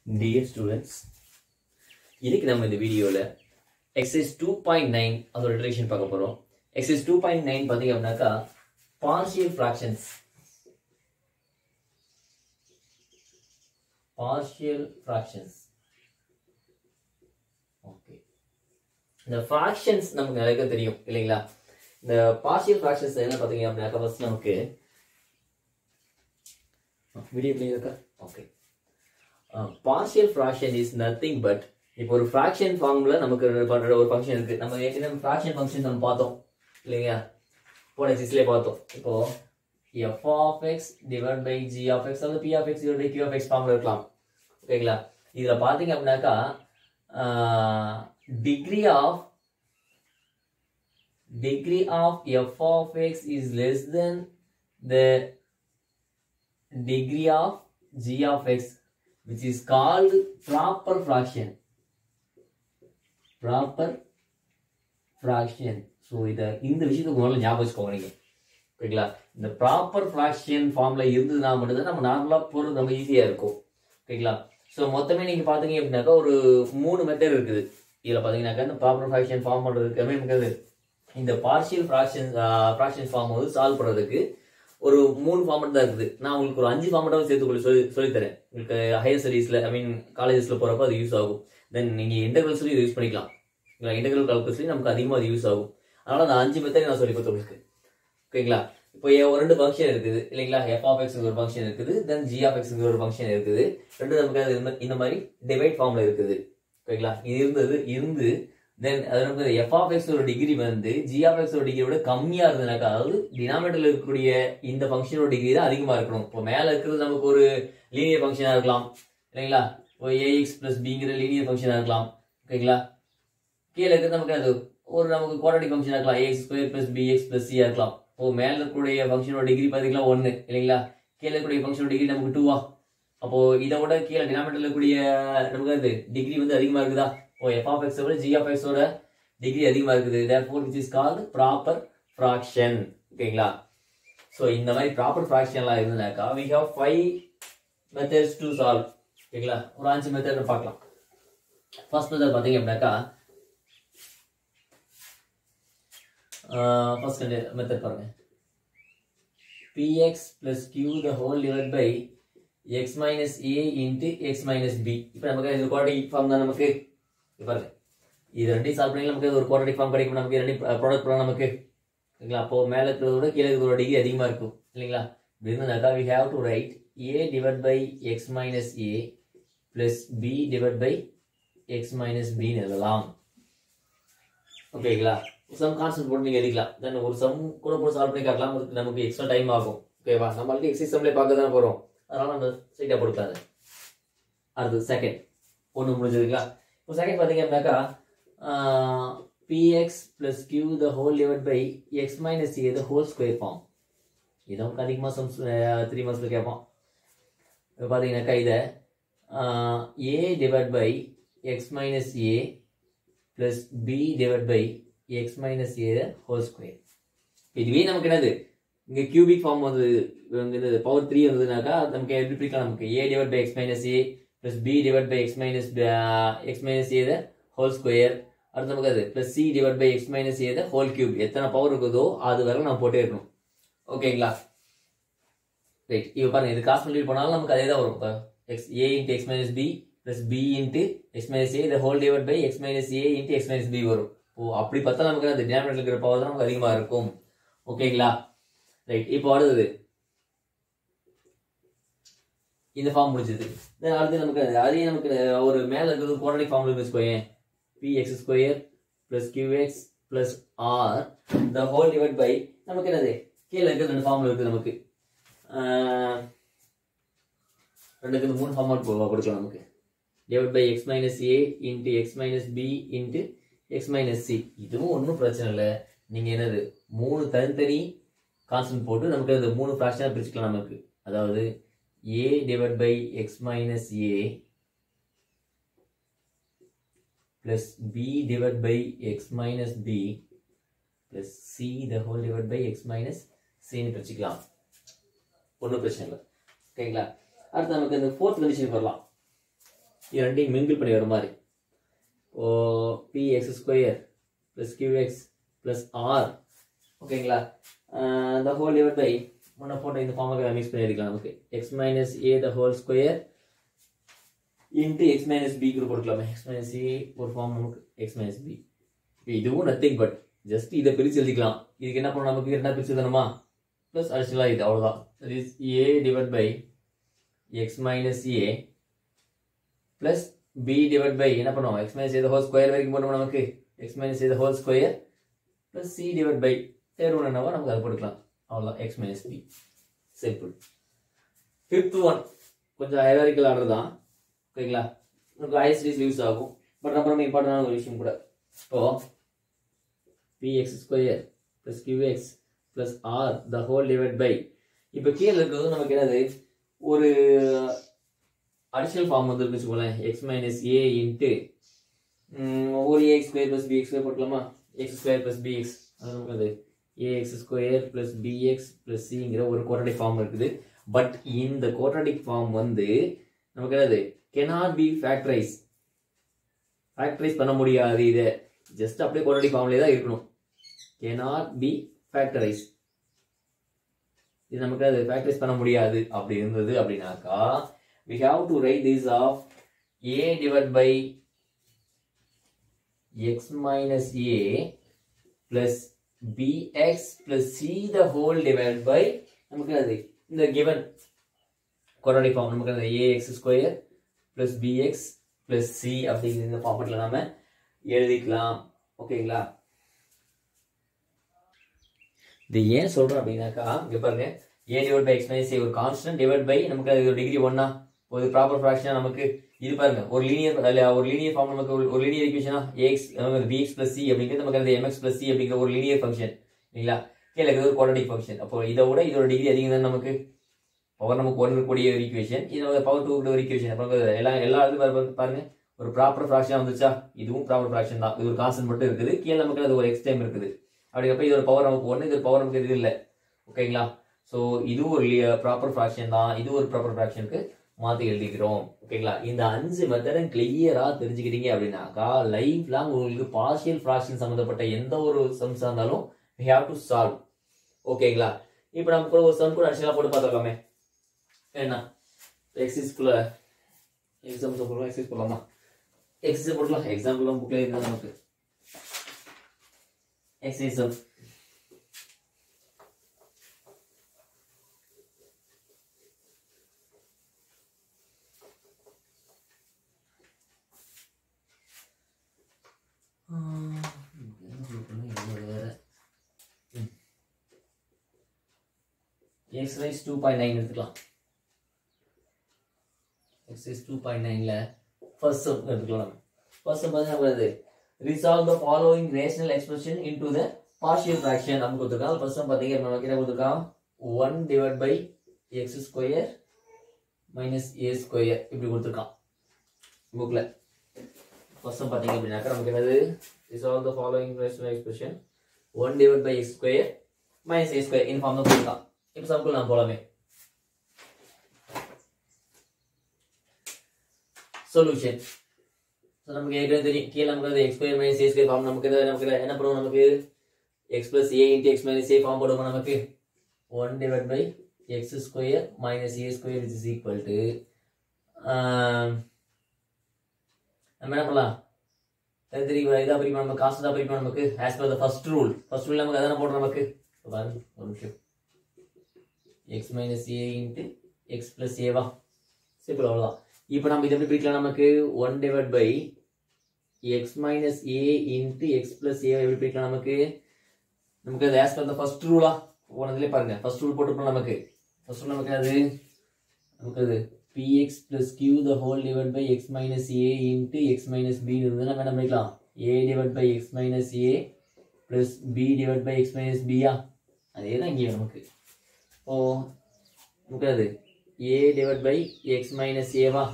dear students இன்னைக்கு நம்ம இந்த வீடியோவில் எக்ஸசைஸ் டூ பாயிண்ட் நைன் அதோட ரிலேஷன் பார்க்க போகிறோம் எக்ஸசைஸ் டூ பாயிண்ட் நைன் பார்த்தீங்க அப்படின்னாக்கா partial fractions partial fractions okay இந்த ஃப்ராக்ஷன்ஸ் நமக்கு நிறைய பேருக்கு தெரியும் இல்லைங்களா இந்த பார்ஷியல் ஃப்ராக்ஷன்ஸ் என்ன பார்த்தீங்க அப்படின்னாக்கா ஃபர்ஸ்ட் நமக்கு வீடியோ பிளே இருக்கா okay partial fraction is nothing but இப்போ ஒரு ஃப்ராக்ஷன் ஃபார்ம்ல நமக்கு பண்ற ஒரு ஃபங்க்ஷன் இருக்கு நம்ம ஏற்கனவே ஃப்ராக்ஷன் ஃபங்க்ஷன் நம்ம பார்த்தோம் இல்லையா போன எக்ஸிஸ்லேயே பார்த்தோம் இப்போ f of x divide by g of x அல்லது p of x divide by q of x ஃபார்ம்ல இருக்கலாம் ஓகேங்களா இதுல பாத்தீங்க அப்படின்னாக்கா degree of degree of f of x is less than the degree of g of x which is called proper fraction proper fraction so இதை இந்த விஷயத்துக்கு முதல்ல ஞாபகம் வச்சுக்கோங்க நீங்க ஓகேங்களா இந்த ப்ராப்பர் ஃப்ராக்ஷன் ஃபார்ம்ல இருந்ததுன்னா மட்டும்தான் நம்ம நார்மலாக போகிறது ரொம்ப ஈஸியாக இருக்கும் ஓகேங்களா ஸோ மொத்தமே நீங்கள் பார்த்தீங்க அப்படின்னாக்கா ஒரு மூணு மெத்தட் இருக்குது இதில் பார்த்தீங்கன்னாக்கா இந்த ப்ராப்பர் ஃப்ராக்ஷன் ஃபார்ம் பண்ணுறதுக்கு நமக்கு இந்த பார்ஷியல் ஃப்ராக்ஷன் ஃப்ராக்ஷன் ஃபார்ம் வந்து சால்வ் பண்ணுறதுக்கு ஒரு மூணு ஃபார்மெட் தான் இருக்குது நான் உங்களுக்கு ஒரு அஞ்சு ஃபார்மெட்டாவும் சேர்த்து உங்களுக்கு சொல்லி சொல்லித்தரேன் உங்களுக்கு ஹையர் ஸ்டடீஸில் ஐ மீன் காலேஜஸில் போகிறப்ப அது யூஸ் ஆகும் தென் நீங்கள் இன்டர்வல்ஸ்லையும் இதை யூஸ் பண்ணிக்கலாம் இல்லை இன்டர்வல் கால்குலஸ்லையும் நமக்கு அதிகமாக அது யூஸ் ஆகும் அதனால் அந்த அஞ்சு மெத்தட் நான் சொல்லி கொடுத்து உங்களுக்கு ஓகேங்களா இப்போ ஒரு ரெண்டு ஃபங்க்ஷன் இருக்குது இல்லைங்களா எஃப் ஆஃப் எக்ஸ் ஒரு ஃபங்க்ஷன் இருக்குது தென் ஜி ஆஃப் எக்ஸ் ஒரு ஃபங்க்ஷன் இருக்குது ரெண்டு நமக்கு அது இந்த- இந்த மாதிரி டிவைட் ஃபார்ம்ல இருக்குது ஓகேங்களா இது இருந்தது இருந்து தென் அது நமக்கு எஃப் ஆஃப் எக்ஸ் ஒரு டிகிரி வந்து ஜி ஆஃப் எக்ஸ் ஒரு டிகிரி விட கம்மியா இருந்ததுனாக்கா அதாவது டினாமினேட்டர்ல இருக்கக்கூடிய இந்த ஃபங்க்ஷனோட டிகிரி தான் அதிகமா இருக்கணும் இப்போ மேல இருக்கிறது நமக்கு ஒரு லீனியர் ஃபங்க்ஷனா இருக்கலாம் இல்லைங்களா இப்போ ஏஎக்ஸ் பிளஸ் பிங்கிற லீனியர் ஃபங்க்ஷனா இருக்கலாம் ஓகேங்களா கீழே இருக்கிறது நமக்கு அது ஒரு நமக்கு குவாட்ரட்டிக் ஃபங்க்ஷன் இருக்கலாம் a x square plus b x plus சியா இருக்கலாம் இப்போ மேல இருக்கக்கூடிய ஃபங்க்ஷனோட டிகிரி பார்த்தீங்கன்னா ஒன்று இல்லைங்களா கீழே இருக்கக்கூடிய ஃபங்க்ஷனோட டிகிரி நமக்கு டூவா அப்போ இதை விட கீழே டினாமினேட்டர்ல இருக்கக்கூடிய நமக்கு அது டிகிரி வந்து அதிகமா இருக்குதா இப்போ எஃப் ஆஃப் எக்ஸ் விட ஜி ஆஃப் எக்ஸோட டிகிரி அதிகமா இருக்குது therefore which is called proper fraction ஓகேங்களா ஸோ இந்த மாதிரி ப்ராப்பர் ஃப்ராக்ஷன்லாம் இருந்ததுனாக்கா we have five methods to solve ஓகேங்களா ஒரு அஞ்சு மெத்தட் பார்க்கலாம் ஃபர்ஸ்ட் மெத்தட் பார்த்தீங்க அப்படின்னாக்கா ஃபர்ஸ்ட் மெத்தட் பாருங்க px plus q the whole divided by x minus a into x minus b இப்போ நமக்கு இது குவாட்ரட்டிக் ஃபார்ம் தான் நமக்கு இது பாருங்க இது ரெண்டையும் சால்வ் பண்ணி நமக்கு ஒரு குவாட்ரட்டிக் ஃபார்ம் கிடைக்கும் நமக்கு ரெண்டு ப்ராடக்ட் பண்ணலாம் நமக்கு ஓகேங்களா அப்போ மேல இருக்கிறத விட கீழே இருக்கிறதோட டிகிரி அதிகமா இருக்கும் இல்லைங்களா இப்படி இருந்ததுனாக்கா we have to write a divided by x minus a plus b divided by x minus b ன்னு எழுதலாம் ஓகேங்களா சம் கான்செப்ட் போட்டு நீங்க எழுதிக்கலாம் தென் ஒரு சம் கூட போட்டு சால்வ் பண்ணி காட்டலாம் அதுக்கு நமக்கு எக்ஸ்ட்ரா டைம் ஆகும் ஓகேவா நம்ம ஆல்ரெடி எக்ஸைஸ் சம்லேயே பார்க்க தானே போறோம் அதனால நம்ம ஸ்ட்ரைட்டாக கொடுக்காது அடுத்து செகண்ட் ஒன்று முடிஞ்சதுங்களா இப்போ செகண்ட் பார்த்தீங்க அப்படின்னாக்கா px plus q the whole divided by x minus a the whole square form இது நமக்கு அதிகமாக சம்ஸ் த்ரீ மந்த்ஸில் கேட்போம் இப்போ பார்த்தீங்கன்னாக்கா இதை a divided by x minus a plus b divided by x minus a the whole square இதுவே நமக்கு என்னது இங்க கியூபிக் ஃபார்ம் வந்து என்னது பவர் த்ரீ வந்ததுனாக்கா நமக்கு எப்படி பிரிக்கலாம் நமக்கு a divide by x minus a plus b divide by x minus x minus a the whole square அடுத்து நமக்கு அது plus c divide by x minus a the whole cube எத்தனை பவர் இருக்குதோ அது வரை நம்ம போட்டே இருக்கணும் ஓகேங்களா ரைட் இப்போ பாருங்க இது காசு பண்ணி போனாலும் நமக்கு அதே தான் வரும் x a into x minus b plus b into x minus a the whole divide by x minus a into x minus b வரும் ஓ அப்படி பார்த்தா நமக்கு அந்த டினாமினேட்டர் இருக்கிற பவர் தான் நமக்கு அதிகமாக இருக்கும் ஓகேங்களா ரைட் இப்போ அடுத்தது இந்த ஃபார்ம் முடிஞ்சது Then அடுத்து நமக்கு அதே நமக்கு ஒரு மேல இருக்கிறது குவாட்ரட்டிக் ஃபார்ம்ல வச்சுக்கோயேன் b x square plus q x plus r the whole divide by நமக்கு என்னது கீழே இருக்கிற ரெண்டு ஃபார்ம்ல இருக்கு நமக்கு ஆஹ், ரெண்டுக்கு இந்த மூணு ஃபார்மாட் கொடுக்கலாம் நமக்கு divide by x minus a into x minus b into x minus c இதுவும் ஒன்றும் பிரச்சனை இல்லை நீங்க என்னது மூணு தனித்தனி கான்ஸ்டன்ட் போட்டு நமக்கு அது மூணு ஃப்ராக்ஷனாக பிரிச்சுக்கலாம் நமக்கு அதாவது a divide by x minus a plus b divide by x minus b plus c the whole divide by x minus சின்னு பிரிச்சுக்கலாம் ஒன்றும் பிரச்சனை இல்லை ஓகேங்களா அடுத்து நமக்கு இந்த ஃபோர்த் கண்டிஷன் வரலாம் இது ரெண்டையும் மிங்கிள் பண்ணி வர மாதிரி ஓ b x square plus q x plus r ஓகேங்களா த ஹோல் டிவைட் பை முன்ன போட்ட இந்த ஃபார்முக்கு மிக்ஸ் பண்ணி எடுக்கலாம் நமக்கு x minus a the whole square into x minus b கூட கொடுக்கலாமே எக்ஸ் மைனஸ் ஏ ஒரு ஃபார்ம் நமக்கு எக்ஸ் மைனஸ் பி இதுவும் நத்திங் பட் ஜஸ்ட் இதை பிரித்து எழுதிக்கலாம் இதுக்கு என்ன பண்ணணும் நமக்கு என்ன பிரித்து எழுதணுமா ப்ளஸ் அடிஷனலாக இது அவ்வளோதான் that is a divide by x minus a plus b divide by என்ன பண்ணுவோம் x minus a whole square வரைக்கும் போட்டோம் நமக்கு x minus a whole square plus c divide by தேர்வு என்னவோ நமக்கு அதை போட்டுக்கலாம் அவ்வளோதான் x minus b simple fifth one கொஞ்சம் ஹைராரிக்கல் ஆர்டர் தான் ஓகேங்களா உங்களுக்கு ஐஎஸ்டிஸ் யூஸ் ஆகும் பட் ரொம்ப ரொம்ப இம்பார்ட்டண்டான ஒரு விஷயம் கூட இப்போ b x square plus q x plus r the whole divide by இப்போ கீழே இருக்கிறது நமக்கு என்னது ஒரு அடிஷனல் ஃபார்ம் வந்து இருக்கு வச்சுக்கோங்களேன் எக்ஸ் மைனஸ் ஏ இன்ட்டு ஒரு a square plus b x square போட்டுக்கலாமா எக்ஸ் ஸ்கொயர் ப்ளஸ் பிஎக்ஸ் அது நமக்கு அது a x square plus b x plus சிங்கிற ஒரு குவாட்ரடிக் ஃபார்ம் இருக்குது பட் இந்த குவாட்ரடிக் ஃபார்ம் வந்து நமக்கு என்னது கெனாட் பி ஃபேக்டரைஸ் ஃபேக்டரைஸ் பண்ண முடியாது இதை ஜஸ்ட் அப்படியே குவாட்ரடிக் ஃபார்ம்லேயே தான் இருக்கணும் cannot பி ஃபேக்டரைஸ் இது நமக்கு அது ஃபேக்டரைஸ் பண்ண முடியாது அப்படி இருந்தது அப்படின்னாக்கா we have to write this of a divided by x minus a plus bx plus c the whole divided by நமக்கு அது இந்த given quadratic form நமக்கு அந்த ax square plus bx plus c அப்படிங்கிற இந்த ஃபார்மட்ல நாம எழுதிக்கலாம் ஓகேங்களா இது ஏன் சொல்றோம் அப்படின்னாக்கா இங்க பாருங்க a divide by x minus ஒரு கான்ஸ்டன்ட் டிவைட் பை நமக்கு அது ஒரு டிகிரி ஒன்னா ஒரு ப்ராப்பர் ஃபிராக்ஷனா நமக்கு இது பாருங்க ஒரு லீனியர் ஒரு லீனியர் ஃபார்ம் நமக்கு ஒரு- ஒரு லீனியர் ஈக்குவேஷனா ஏஎக்ஸ் நமக்கு பிஎக்ஸ் பிளஸ் சி அப்படிங்கிறது நமக்கு அந்த எம்எக்ஸ் பிளஸ் சி அப்படிங்கிற ஒரு லீனியர் ஃபங்க்ஷன் இல்லைங்களா கீழே இருக்கிறது ஒரு குவாட்ரடிக் ஃபங்க்ஷன் அப்போ இதை விட இதோட டிகிரி அதிகம் தான் நமக்கு பவர் நமக்கு ஒன் இருக்கக்கூடிய ஒரு ஈக்குவேஷன் இது நமக்கு பவர் டூ ஒரு ஈக்குவேஷன் அப்புறம் எல்லா எல்லா இதுவும் பாருங்க- பாருங்க ஒரு ப்ராப்பர் ஃபிராக்ஷன் வந்துச்சா இதுவும் ப்ராப்பர் ஃபிராக்ஷன் தான் இது ஒரு கான்ஸ்டன்ட் மட்டும் இருக்குது கீழே நமக்கு அது ஒரு எக்ஸ் டைம் இருக்குது அப்படிங்கிறப்ப இதோட பவர் நமக்கு ஒன்று இதோட பவர் நமக்கு இது இல்லை ஓகேங்களா ஸோ இது ஒரு ப்ராப்பர் ஃபிராக்ஷன் தான் இது ஒரு ப்ராப்பர் ஃபிராக்ஷனுக்கு மாற்றி எழுதிக்கிறோம் ஓகேங்களா இந்த அஞ்சு மெத்தடும் கிளியராக தெரிஞ்சுக்கிட்டீங்க அப்படின்னாக்கா லைஃப் லாங் உங்களுக்கு பார்ஷியல் ஃபிராக்ஷன் சம்மந்தப்பட்ட எந்த ஒரு சம்ஸாக இருந்தாலும் we have டு சால்வ் ஓகேங்களா இப்போ நம்ம கூட ஒரு சம் கூட அடிஷனலாக போட்டு பார்த்துக்கலாமே என்ன எக்ஸிஸ்குள்ள எக்ஸாம் போடலாம் எக்ஸைஸ் போடலாமா எக்ஸைஸ் போடலாம் எக்ஸாம்பிள் புக்கில் இருந்தால் நமக்கு exercise exercise two point nine எடுத்துக்கலாம் எக்ஸசைஸ் டூ பாயிண்ட் நைனில் ஃபர்ஸ்ட் சம் எடுத்துக்கலாம் நம்ம ஃபர்ஸ்ட் சம் பார்த்தீங்கன்னா resolve the following rational expression into the partial fraction நம்ம கொடுத்துருக்காங்க ஃபர்ஸ்ட் சம் பார்த்தீங்கன்னா நமக்கு என்ன கொடுத்துருக்கான் one divide by x square minus a square இப்படி கொடுத்துருக்கான் புக்கில் ஃபர்ஸ்ட் சம் பார்த்தீங்க அப்படின்னாக்கா நமக்கு என்னது resolve the following rational expression one divide by x square minus a square இந்த ஃபார்ம் தான் கொடுத்துருக்கான் இப்போ சம்குள் நான் போலாமே சொல்யூஷன் ஸோ நமக்கு ஏற்கனவே தெரியும் கீழே நமக்கு அது x square minus a square form நமக்கு இது நமக்கு இது என்ன பண்ணுவோம் நமக்கு x plus a into x minus a form போடுவோம் நமக்கு one divide by x square minus a square is equal to நம்ம என்ன பண்ணலாம் அது தெரியும் இதாக பிரிப்போம் நம்ம காசு தான் பிரிப்போம் நமக்கு as per the first rule first rule நமக்கு அதான போடுறோம் நமக்கு பாருங்க ஒரு நிமிஷம் x minus a into x plus ஏவா சிம்பிள் அவ்வளோதான் இப்போ நம்ம இதை எப்படி பிரிக்கலாம் நமக்கு one divide by x minus a into x plus a எப்படி பிரிக்கலாம் நமக்கு நமக்கு அது ஆஸ் பர் த ஃபர்ஸ்ட் ரூலா போனதுலேயே பாருங்க ஃபர்ஸ்ட் ரூல் போட்டுருப்போம் நமக்கு ஃபர்ஸ்ட் ரூல் நமக்கு அது நமக்கு அது px plus q the whole divided by x minus a into x minus b இருந்து நம்ம என்ன பண்ணிக்கலாம் a divided by x minus a plus b divided by x minus b ஆ அதே தான் இங்கே நமக்கு ஓ நமக்கு அது a divided by x minus a வா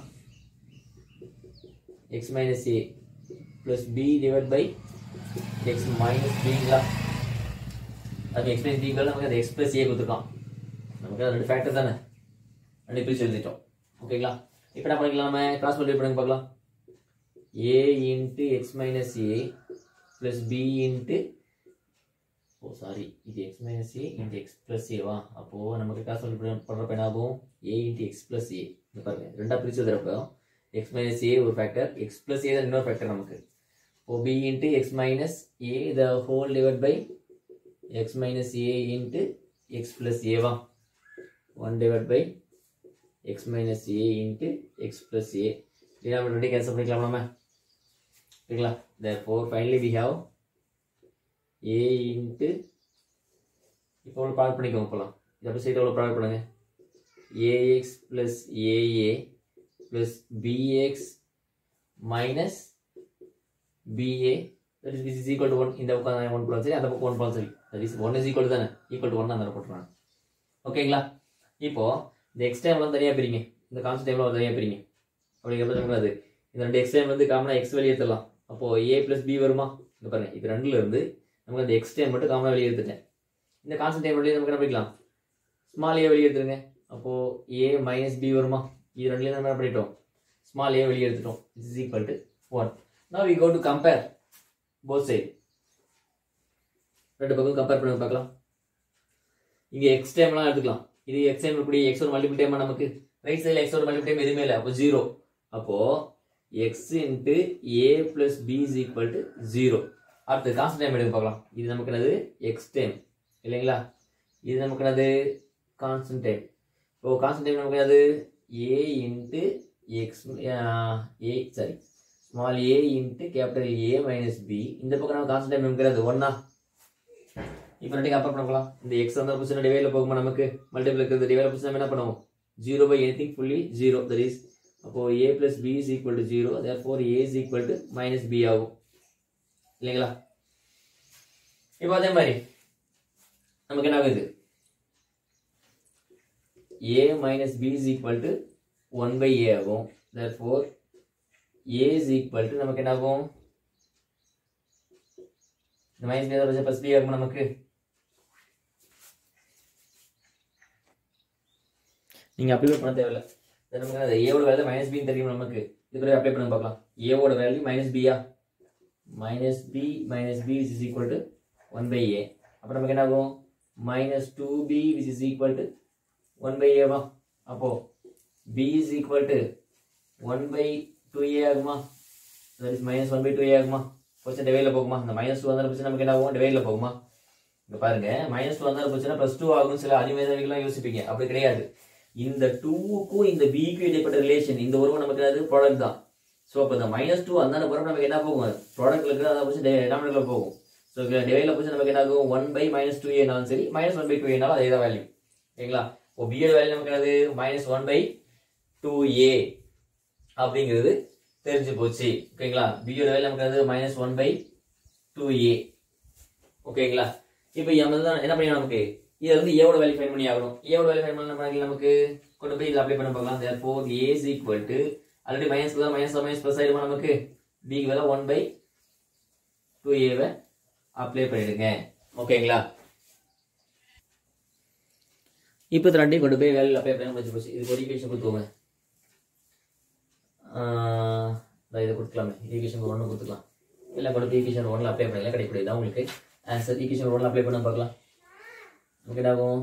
x minus a plus b divided by x minus b ங்களா அது x minus b ங்களா நமக்கு அது x plus a கொடுத்துருக்கான் நமக்கு அது ரெண்டு ஃபேக்டர் தானே ரெண்டு பிரிச்சு எழுதிட்டோம் ஓகேங்களா இப்போ என்ன பண்ணிக்கலாம் நம்ம கிராஸ் மல்டிப்ளை பண்ணி பார்க்கலாம் a into x minus a plus b into oh sorry இது x minus a into x plus ஏவா அப்போது நமக்கு கிராஸ் மல்டிப்ளை பண்ணுறப்ப என்ன ஆகும் a into x plus a இந்த பாருங்க ரெண்டாக பிரித்து எழுதுறப்போ எக்ஸ் மைனஸ் ஏ ஒரு ஃபேக்டர் எக்ஸ் ப்ளஸ் ஏ தான் இன்னொரு ஃபேக்டர் நமக்கு ஓ b into x minus a the whole divide by x minus a into x plus ஏவா one divide by x minus a into x plus a denominator cancel பண்ணிக்கலாம் நம்ம சரிங்களா therefore finally we have a into இப்போ ஒரு product பண்ணிக்கோங்க போகலாம் இதை அப்படி சைடில் ஒரு ப்ராடக்ட் பண்ணுங்க a x plus a a plus b x minus b a that is this is equal to one இந்த பக்கம் ஒன் போலாம் சரி அந்த பக்கம் ஒன் போலாம் சரி that is one is equal தானே ஈக்குவல் டு ஒன் அந்த போட்டுருவாங்க ஓகேங்களா இப்போ இந்த எக்ஸ் டைம்லாம் தனியாக பிரிங்க இந்த கான்ஸ்ட் டைம்ல தனியாக பிரிங்க அப்படிங்கிறது நமக்கு அது இந்த ரெண்டு எக்ஸ் டைம் வந்து காமனாக எக்ஸ் வெளியே எடுத்துடலாம் அப்போ ஏ பிளஸ் பி வருமா இந்த பாருங்க இது ரெண்டுல இருந்து நமக்கு அந்த எக்ஸ் டைம் மட்டும் காமனாக வெளியே எடுத்துட்டேன் இந்த கான்ஸ்ட் டைம் வெளியே நமக்கு என்ன பண்ணிக்கலாம் ஸ்மால் ஏ வெளியே எடுத்துருங்க அப்போ ஏ மைனஸ் பி வருமா இது ரெண்டுலேயும் நம்ம என்ன பண்ணிட்டோம் ஸ்மால் ஏ வெளியே எடுத்துட்டோம் it's equal to one now we go to compare both side ரெண்டு பக்கம் கம்பேர் பண்ணி பார்க்கலாம் இங்க எக்ஸ் டைம்லாம் எடுத்துக்கலாம் இது எக்ஸ் டைம் இப்படி எக்ஸ் ஒரு மல்டிபிள் டைம் நமக்கு ரைட் சைடில் எக்ஸ் ஒரு மல்டிபிள் டைம் எதுவுமே இல்லை அப்போ ஜீரோ அப்போ x into a plus B is equal to zero அடுத்து கான்ஸ்ட் டைம் எடுக்க பார்க்கலாம் இது நமக்கு என்னது எக்ஸ் டைம் இல்லைங்களா இது நமக்கு என்னது கான்ஸ்டன்ட் டைம் இப்போ கான்ஸ்டன்ட் டைம் நமக்கு என்னது a into x a sorry small a into capital A minus b இந்த பக்கம் நம்ம கான்ஸ்டன்ட் டைம் இருக்கிறது ஒன்னா இப்போ ரெண்டு கம்பேர் பண்ணலாம் இந்த எக்ஸ் வந்து பொசிஷன் டிவைல போகுமா நமக்கு மல்டிபிள் இருக்கிறது டிவைல பொசிஷன் என்ன பண்ணுவோம் zero by anything fully zero that is அப்போ A plus B is equal to zero therefore A is equal to minus B ஆகும் இல்லைங்களா இப்போ அதே மாதிரி நமக்கு என்ன ஆகுது A minus B is equal to one by A ஆகும் therefore A is equal to நமக்கு என்ன ஆகும் இந்த மைனஸ் பி தான் ப்ளஸ் பி ஆகும் நமக்கு நீங்க அப்ளை பண்ண தேவையில்ல இது நமக்கு அது ஏவோட வேல்யூ மைனஸ் பின்னு தெரியும் நமக்கு இது கூட அப்ளை பண்ணி பார்க்கலாம் ஏவோட வேல்யூ மைனஸ் பியா minus b minus B is equal to one by a அப்போ நமக்கு என்ன ஆகும் minus two b which is equal to one by ஏவா அப்போ b is equal to one by two a ஆகுமா that is minus one by two a ஆகுமா question டிவைடில் போகுமா இந்த மைனஸ் டூ வந்தாலும் பிரச்சனை நமக்கு என்ன ஆகும் டிவைடில் போகுமா இங்க பாருங்க மைனஸ் டூ வந்தாலும் பிரச்சனை ப்ளஸ் டூ ஆகும் சில அதிமேதாவிகளாம் யோசிப்பீங்க அப்படி கிடையாது இந்த டூவுக்கும் இந்த பிக்கும் இடைப்பட்ட ரிலேஷன் இந்த உறவு நமக்கு என்னது ப்ராடக்ட் தான் ஸோ அப்போ இந்த மைனஸ் டூ அந்த பிறகு நமக்கு என்ன போகும் ப்ராடக்ட்ல இருக்கிற அதை வச்சு டெனாமினேட்ல போகும் ஸோ டிவைடில் போச்சு நமக்கு என்ன ஆகும் ஒன் பை மைனஸ் டூ ஏனாலும் சரி மைனஸ் ஒன் பை டூ ஏனாலும் அதே தான் வேல்யூ ஓகேங்களா இப்போ பியோட வேல்யூ நமக்கு என்னது minus one by two a அப்படிங்கிறது தெரிஞ்சு போச்சு ஓகேங்களா பியோட வேல்யூ நமக்கு என்னது minus one by two a ஓகேங்களா இப்போ தான் என்ன பண்ணி நமக்கு இதை வந்து ஏவோட வேல்யூ ஃபைன் பண்ணி ஆகணும் ஏவோட வேல்யூ ஃபைன் பண்ண நமக்கு கொண்டு போய் இதில் அப்ளை பண்ண பார்க்கலாம் therefore A is equal to already minus தான் மைனஸ் மைனஸ் ப்ளஸ் ஆயிடுமா நமக்கு பிக்கு வேலை ஒன் பை டூ ஏவை அப்ளை பண்ணிடுங்க ஓகேங்களா இப்போ இது ரெண்டையும் கொண்டு போய் வேலையில் அப்ளை பண்ணி வச்சு போச்சு இதுக்கு ஒரு ஈக்குவேஷன் கொடுத்துக்கோங்க ஆஹ் இதோ இதை கொடுத்துக்கலாமே ஈக்குவேஷன் ஒன்று கொடுத்துக்கலாம் இல்லை கொண்டு போய் ஈக்குவேஷன் ஒன்ல அப்ளை பண்ணல கிடைக்கூடாது உங்களுக்கு ஆன்சர் ஈக்குவேஷன் ஒன்ல அப்ளை பண்ண பார்க்கலாம் நமக்கு என்ன ஆகும்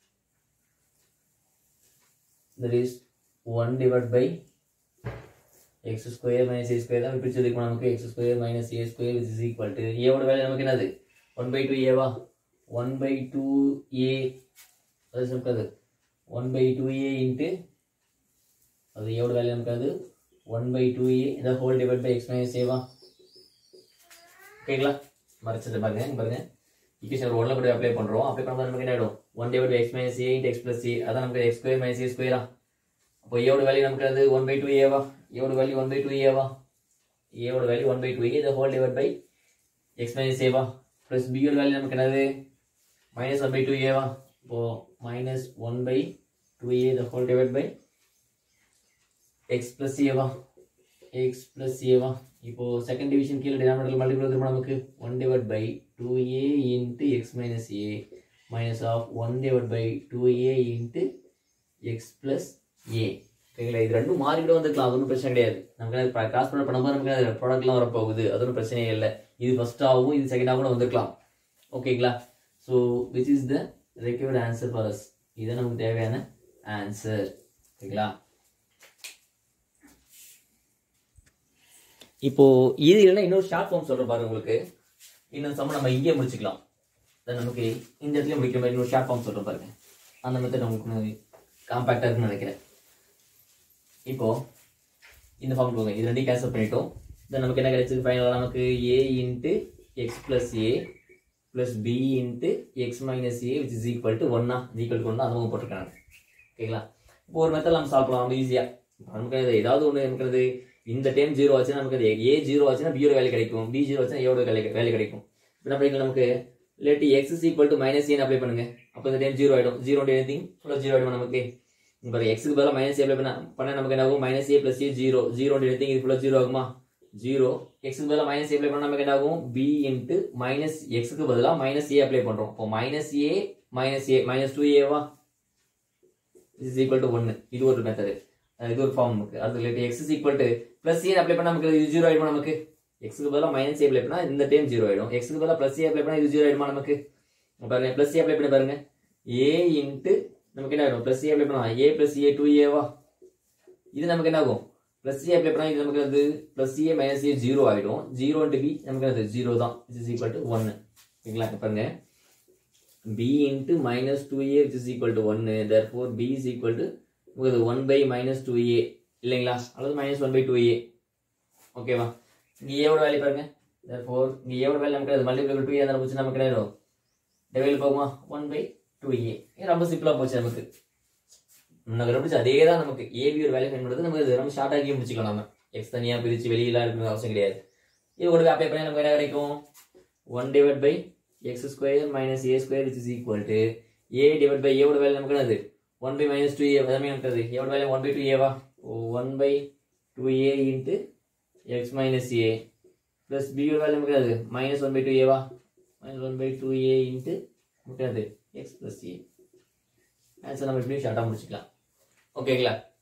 that is 1 divided by x square minus a square தான் பிரிச்சு எடுக்கணும் நமக்கு x square minus a square which is equal to a ஓட வேல்யூ நமக்கு என்னது 1 by 2 a வா 1 by 2 a அது நமக்கு அது 1 by 2 a into அது a ஓட வேல்யூ நமக்கு அது 1 by 2 a இந்த whole divide by x minus a வா ஓகேங்களா மறைச்சது பாருங்க இங்க பாருங்க ஈக்குவேஷன் ஒன்ல கூட அப்ளை பண்றோம் அப்ளை பண்ணும்போது நமக்கு என்ன ஆயிடும் one divide by x minus a into x plus a அதான் நமக்கு எக்ஸ் ஸ்கொயர் மைனஸ் ஏ ஸ்கொயரா அப்போ ஏவோட வேல்யூ நமக்கு அது ஒன் பை டூ ஏவா ஏவோட வேல்யூ ஒன் பை டூ ஏவா ஏவோட value one by two a இந்த whole divide by x minus ஏவா ப்ளஸ் பியோட வேல்யூ நமக்கு என்னது மைனஸ் ஒன் பை டூ ஏவா இப்போ minus one by two a இந்த whole divide by x plus ஏவா எக்ஸ் பிளஸ் ஏவா இப்போ செகண்ட் டிவிஷன் கீழே டினாமினேட்டர் மல்டிபிள் திரும்ப நமக்கு one divide by two a into x minus a minus of one divide by two a into x plus ஏ ஓகேங்களா இது ரெண்டும் மாறி கூட வந்துக்கலாம் அது ஒன்றும் பிரச்சனை கிடையாது நமக்கு கிராஸ் பண்ண பண்ணும்போது நமக்கு ப்ராடக்ட்லாம் வரப்போகுது அது ஒன்றும் பிரச்சனையே இல்லை இது ஃபர்ஸ்டாகவும் இது செகண்டாகவும் கூட வந்துருக்கலாம் ஓகேங்களா so which is the required answer for us இதுதான் நமக்கு தேவையான ஆன்சர் ஓகேங்களா இப்போ இது இல்லைன்னா இன்னொரு ஷார்ட் ஃபார்ம் சொல்ற பாருங்க உங்களுக்கு இன்னொரு சம்ம நம்ம இங்கே முடிச்சுக்கலாம் Then நமக்கு இந்த இடத்துல முடிக்கிற மாதிரி இன்னொரு ஷார்ட் ஃபார்ம் சொல்ற பாருங்க அந்த மெத்தட் நமக்கு காம்பாக்டாக இருக்குன்னு நினைக்கிறேன் இப்போ இந்த ஃபார்ம் போங்க இது ரெண்டையும் கேன்சல் பண்ணிட்டோம் தென் நமக்கு என்ன கிடைச்சது ஃபைனலாக நமக்கு a into x plus a plus b into x minus a which is equal to ஒன்னா ஈக்குவல் டு ஒன்னா அதுவும் போட்டிருக்காங்க ஓகேங்களா இப்போ ஒரு மெத்தட் நம்ம சால்வ் பண்ணலாம் நம்ம ஈஸியாக நமக்கு அது ஏதாவது ஒன்று நமக்கு இந்த டைம் ஜீரோ ஆச்சுன்னா நமக்கு அது ஏ ஜீரோ ஆச்சுன்னா பியோட வேலை கிடைக்கும் பி ஜீரோ ஆச்சுன்னா ஏவோட வேலை வேலை கிடைக்கும் இப்போ என்ன பண்ணிக்கலாம் நமக்கு இல்லாட்டி x is equal to minus ஏன்னு அப்ளை பண்ணுங்க அப்போ இந்த டைம் ஜீரோ ஆயிடும் ஜீரோ எனிதிங் ஃபுல்லாக ஜீரோ ஆயிடும் நமக்கு இப்போ எக்ஸுக்கு பதிலாக மைனஸ் ஏ அப்ளை பண்ண பண்ண நமக்கு என்ன ஆகும் minus a plus a zero zero anything இது ஃபுல்லாக ஜீரோ ஆகுமா ஜீரோ எக்ஸுக்கு பதிலாக மைனஸ் ஏ அப்ளை பண்ணா நமக்கு என்ன ஆகும் பி இன்ட்டு மைனஸ் எக்ஸுக்கு பதிலாக மைனஸ் ஏ அப்ளை பண்ணுறோம் இப்போ minus a minus a minus two ஏவா இஸ் ஈக்குவல் டு ஒன்று இது ஒரு மெத்தடு இது ஒரு ஃபார்ம் நமக்கு அது relate x is equal to plus a apply பண்ணா நமக்கு இது ஜீரோ ஆயிடுமா நமக்கு எக்ஸுக்கு பதிலாக மைனஸ் ஏ அப்ளை பண்ணா இந்த டைம் ஜீரோ ஆயிடும் எக்ஸுக்கு பதிலாக ப்ளஸ் ஏ அப்ளை பண்ணா இது ஜீரோ ஆயிடுமா நமக்கு இங்க பாருங்க ப்ளஸ் ஏ அப்ளை பண்ணி பாருங்க ஏ இன்ட்டு நமக்கு என்ன ஆகும் ப்ளஸ் ஏ அப்ளை பண்ணா ஏ ப்ளஸ் ஏ டூ ஏவா இது நமக்கு என்ன ஆகும் ப்ளஸ் ஏ அப்ளை பண்ணா இது நமக்கு அது plus a minus a zero ஆயிடும் ஜீரோ இன்ட்டு பி நமக்கு அது ஜீரோ தான் இஸ் ஈக்குவல் டு ஒன்று ஓகேங்களா இங்க பாருங்க b into minus 2a which is equal to 1 therefore b is equal to உங்களுக்கு 1 by minus 2a இல்லைங்களா அல்லது minus 1 by 2a ஓகேவா இங்க a ஓட வேல்யூ பாருங்க therefore இங்க a ஓட வேல்யூ நமக்கு அது மல்டிபிள் 2a தான் போச்சு நமக்கு என்ன ஆயிடும் டிவைட் போகுமா 1 by 2a இது ரொம்ப சிம்பிளா போச்சு நமக்கு நமக்கு கண்டுபிடிச்சு அதே தான் நமக்கு ab ஒரு வேல்யூ ஃபைண்ட் பண்ணுறது நமக்கு இது ரொம்ப ஷார்ட் ஆகி முடிச்சுக்கலாம் நம்ம x தனியா பிரிச்சு வெளியில இருக்கணும் அவசியம் கிடையாது இது கூட அப்ளை பண்ணி நமக்கு என்ன கிடைக்கும் 1 divide by x square minus a square which is equal to a divided by a ஓட வேல்யூ நமக்கு என்னது 1 by minus 2a அதாமே நமக்கு அது a ஓட வேல்யூ 1 by 2a வா 1 by 2a into x minus a plus b ஓட value நமக்கு அது minus 1 by 2a வா minus 1 by 2a into நமக்கு அது x plus a ஆன்சர் நம்ம இப்படியும் ஷார்ட்டாக முடிச்சுக்கலாம் ஓகேங்களா